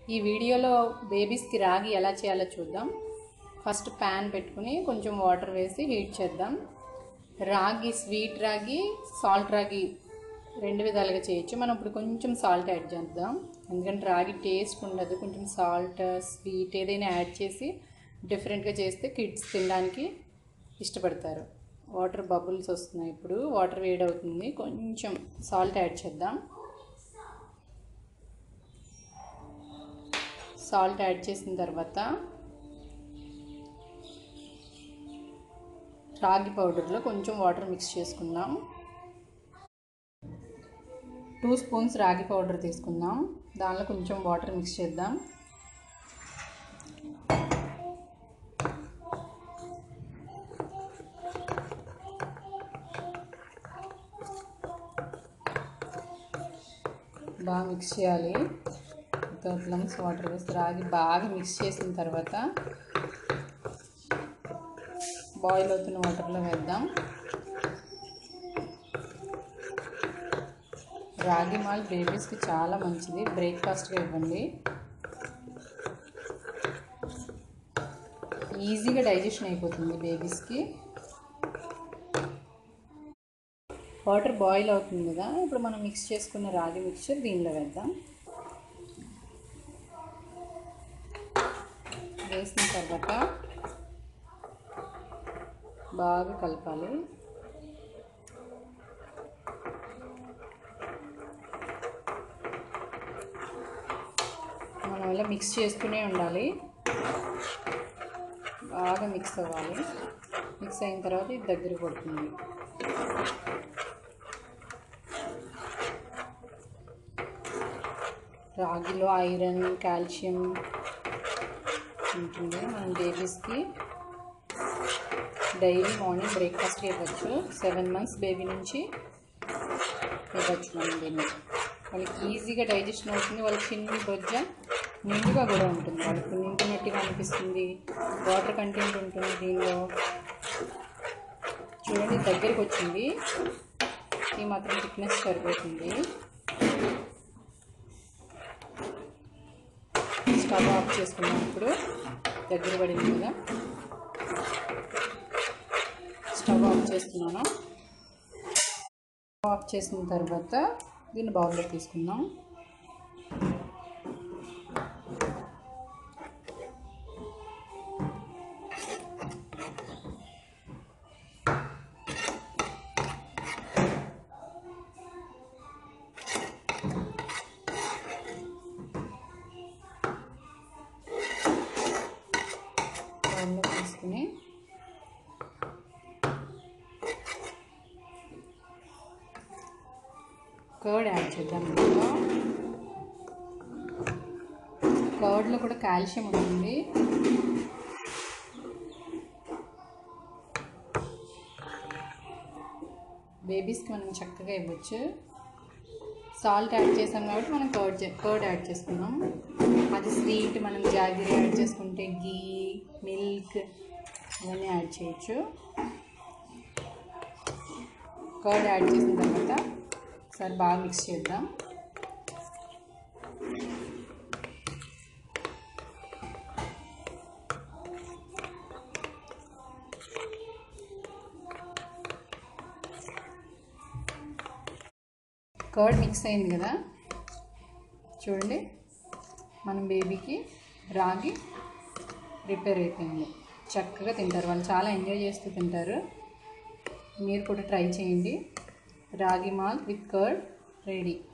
ఈ వీడియోలో బేబీస్కి రాగి ఎలా చేయాలో చూద్దాం ఫస్ట్ ప్యాన్ పెట్టుకుని కొంచెం వాటర్ వేసి హీట్ చేద్దాం రాగి స్వీట్ రాగి సాల్ట్ రాగి రెండు విధాలుగా చేయొచ్చు మనం ఇప్పుడు కొంచెం సాల్ట్ యాడ్ చేద్దాం ఎందుకంటే రాగి టేస్ట్ ఉండదు కొంచెం సాల్ట్ స్వీట్ ఏదైనా యాడ్ చేసి డిఫరెంట్గా చేస్తే కిడ్స్ తినడానికి ఇష్టపడతారు వాటర్ బబుల్స్ వస్తున్నాయి ఇప్పుడు వాటర్ వేడవుతుంది కొంచెం సాల్ట్ యాడ్ చేద్దాం సాల్ట్ యాడ్ చేసిన తర్వాత రాగి పౌడర్లో కొంచెం వాటర్ మిక్స్ చేసుకుందాం టూ స్పూన్స్ రాగి పౌడర్ తీసుకుందాం దానిలో కొంచెం వాటర్ మిక్స్ చేద్దాం బాగా మిక్స్ చేయాలి థర్డ్ లంగ్స్ వాటర్ వేసి రాగి బాగా మిక్స్ చేసిన తర్వాత బాయిల్ అవుతున్న వాటర్లో వేద్దాం రాగి మాల్ బేబీస్కి చాలా మంచిది బ్రేక్ఫాస్ట్గా ఇవ్వండి ఈజీగా డైజెషన్ అయిపోతుంది బేబీస్కి వాటర్ బాయిల్ అవుతుంది కదా ఇప్పుడు మనం మిక్స్ చేసుకున్న రాగి మిక్చర్ దీనిలో వేద్దాం వేసిన తర్వాత బాగా కలపాలి మనం ఇలా మిక్స్ చేస్తూనే ఉండాలి బాగా మిక్స్ అవ్వాలి మిక్స్ అయిన తర్వాత ఇది దగ్గర పడుతుంది రాగిలో ఐరన్ కాల్షియం ఉంటుంది మనం బేబీస్కి డైలీ మార్నింగ్ బ్రేక్ఫాస్ట్ ఇవ్వచ్చు సెవెన్ మంత్స్ బేబీ నుంచి ఇవ్వచ్చు మనం దీన్ని వాళ్ళకి ఈజీగా డైజెషన్ అవుతుంది వాళ్ళకి చిన్న బొజ్జ నిండుగా కూడా ఉంటుంది వాళ్ళకి నిండినట్టుగా అనిపిస్తుంది వాటర్ కంటెంట్ ఉంటుంది దీనిలో చూడండి దగ్గరికి వచ్చింది ఈ మాత్రం థిక్నెస్ సరిపోతుంది స్టవ్ ఆఫ్ చేసుకున్నాం ఇప్పుడు దగ్గర పడింది కదా స్టవ్ ఆఫ్ చేస్తున్నాను ఆఫ్ చేసిన తర్వాత దీన్ని బౌల్లో తీసుకుందాం బౌల్లో తీసుకుని కర్డ్ యాడ్ చేద్దాం దీంట్లో కర్డ్లో కూడా కాల్షియం ఉంటుంది బేబీస్కి మనం చక్కగా ఇవ్వచ్చు సాల్ట్ యాడ్ చేసాం కాబట్టి మనం కర్డ్ కర్డ్ యాడ్ చేసుకున్నాం అది స్వీట్ మనం జాగిరి యాడ్ చేసుకుంటే గీ మిల్క్ ఇవన్నీ యాడ్ చేయొచ్చు కర్డ్ యాడ్ చేసిన తర్వాత ఒకసారి బాగా మిక్స్ చేద్దాం కర్డ్ మిక్స్ అయింది కదా చూడండి మనం బేబీకి రాగి ప్రిపేర్ అయిపోయింది చక్కగా తింటారు వాళ్ళు చాలా ఎంజాయ్ చేస్తూ తింటారు మీరు కూడా ట్రై చేయండి రాగి మాల్ విత్ కర్డ్ రెడీ